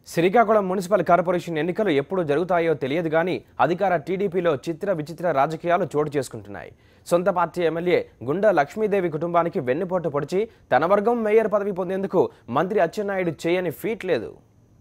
Srikakulam municipal corporation ఎన్నికలు ఎప్పుడు జరుగుతాయో తెలియదు కానీ అధికార టీడీపీలో చిత్ర విచిత్ర రాజకీయాలు చోటు చేసుకుంటున్నాయి సొంత పార్టీ ఎమ్మెల్యే గుండా లక్ష్మీదేవి కుటుంబానికి వెన్నుపోటు పొడిచి తన వర్గం మేయర్ పదవి పొందేందుకు మంత్రి అచ్చెన్నాయుడు చేయని ఫీట్ లేదు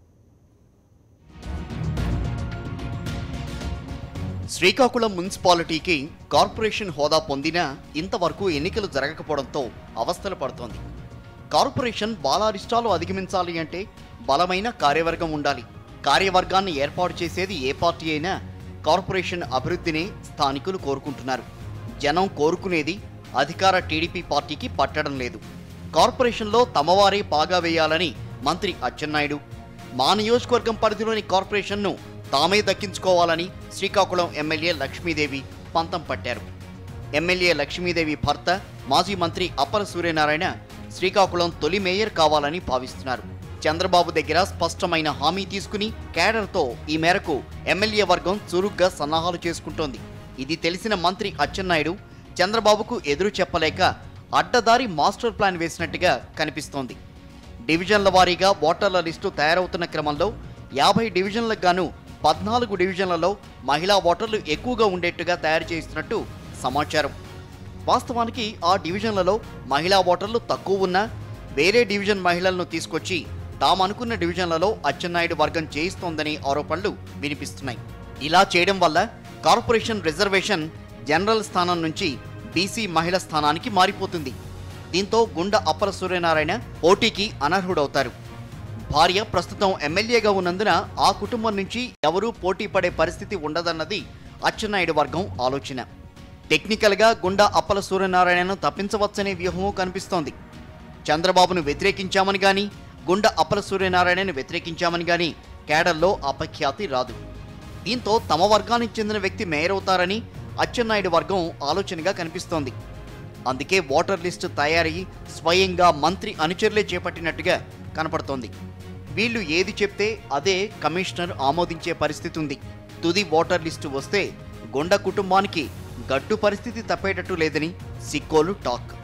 శ్రీకాకుళం మున్సిపాలిటీకి కార్పొరేషన్ హోదా పొందినా ఇంతవరకు ఎన్నికలు జరగకపోవడంతో అవస్థలు పడుతోంది కార్పొరేషన్ బాలారిష్టాలు అధిగమించాలి అంటే బలమైన కార్యవర్గం ఉండాలి కార్యవర్గాన్ని ఏర్పాటు చేసేది ఏ పార్టీ అయినా కార్పొరేషన్ అభివృద్ధినే స్థానికులు కోరుకుంటున్నారు జనం కోరుకునేది అధికార టీడీపీ పార్టీకి పట్టడం లేదు కార్పొరేషన్లో తమవారే పాగా వేయాలని మంత్రి అచ్చెన్నాయుడు మా నియోజకవర్గం పరిధిలోని కార్పొరేషన్ను తామే దక్కించుకోవాలని శ్రీకాకుళం ఎమ్మెల్యే లక్ష్మీదేవి పంతం పట్టారు ఎమ్మెల్యే లక్ష్మీదేవి భర్త మాజీ మంత్రి అప్పల సూర్యనారాయణ శ్రీకాకుళం తొలి మేయర్ కావాలని భావిస్తున్నారు చంద్రబాబు దగ్గర స్పష్టమైన హామీ తీసుకుని కేడర్తో ఈ మేరకు ఎమ్మెల్యే వర్గం చురుగ్గా సన్నాహాలు చేసుకుంటోంది ఇది తెలిసిన మంత్రి అచ్చెన్నాయుడు చంద్రబాబుకు ఎదురు చెప్పలేక అడ్డదారి మాస్టర్ ప్లాన్ వేసినట్టుగా కనిపిస్తోంది డివిజన్ల వారీగా ఓటర్ల లిస్టు తయారవుతున్న క్రమంలో యాభై డివిజన్లకు గాను పద్నాలుగు డివిజన్లలో మహిళా ఓటర్లు ఎక్కువగా ఉండేట్టుగా తయారు చేస్తున్నట్టు సమాచారం వాస్తవానికి ఆ డివిజన్లలో మహిళా ఓటర్లు తక్కువ ఉన్నా వేరే డివిజన్ మహిళలను తీసుకొచ్చి తాము అనుకున్న డివిజన్లలో అచ్చెన్నాయుడు వర్గం చేయిస్తోందని ఆరోపణలు వినిపిస్తున్నాయి ఇలా చేయడం వల్ల కార్పొరేషన్ రిజర్వేషన్ జనరల్ స్థానం నుంచి బీసీ మహిళ స్థానానికి మారిపోతుంది దీంతో గుండ అప్పల సూర్యనారాయణ పోటీకి అనర్హుడవుతారు భార్య ప్రస్తుతం ఎమ్మెల్యేగా ఉన్నందున ఆ కుటుంబం నుంచి ఎవరూ పోటీ పడే పరిస్థితి ఉండదన్నది అచ్చెన్నాయుడు వర్గం ఆలోచన టెక్నికల్గా గుండా అప్పల సూర్యనారాయణను తప్పించవచ్చనే వ్యూహము కనిపిస్తోంది చంద్రబాబును వ్యతిరేకించామని గాని గుండ అప్పల సూర్యనారాయణను వ్యతిరేకించామని గాని కేడర్లో అపఖ్యాతి రాదు దీంతో తమ వర్గానికి చెందిన వ్యక్తి మేయర్ అవుతారని అచ్చెన్నాయుడు వర్గం ఆలోచనగా కనిపిస్తోంది అందుకే ఓటర్ లిస్టు తయారీ స్వయంగా మంత్రి అనుచరులే చేపట్టినట్టుగా కనపడుతోంది వీళ్ళు ఏది చెప్తే అదే కమిషనర్ ఆమోదించే పరిస్థితి ఉంది తుది ఓటర్ లిస్టు వస్తే గొండ కుటుంబానికి గడ్డు పరిస్థితి తప్పేటట్టు లేదని సిక్కోలు టాక్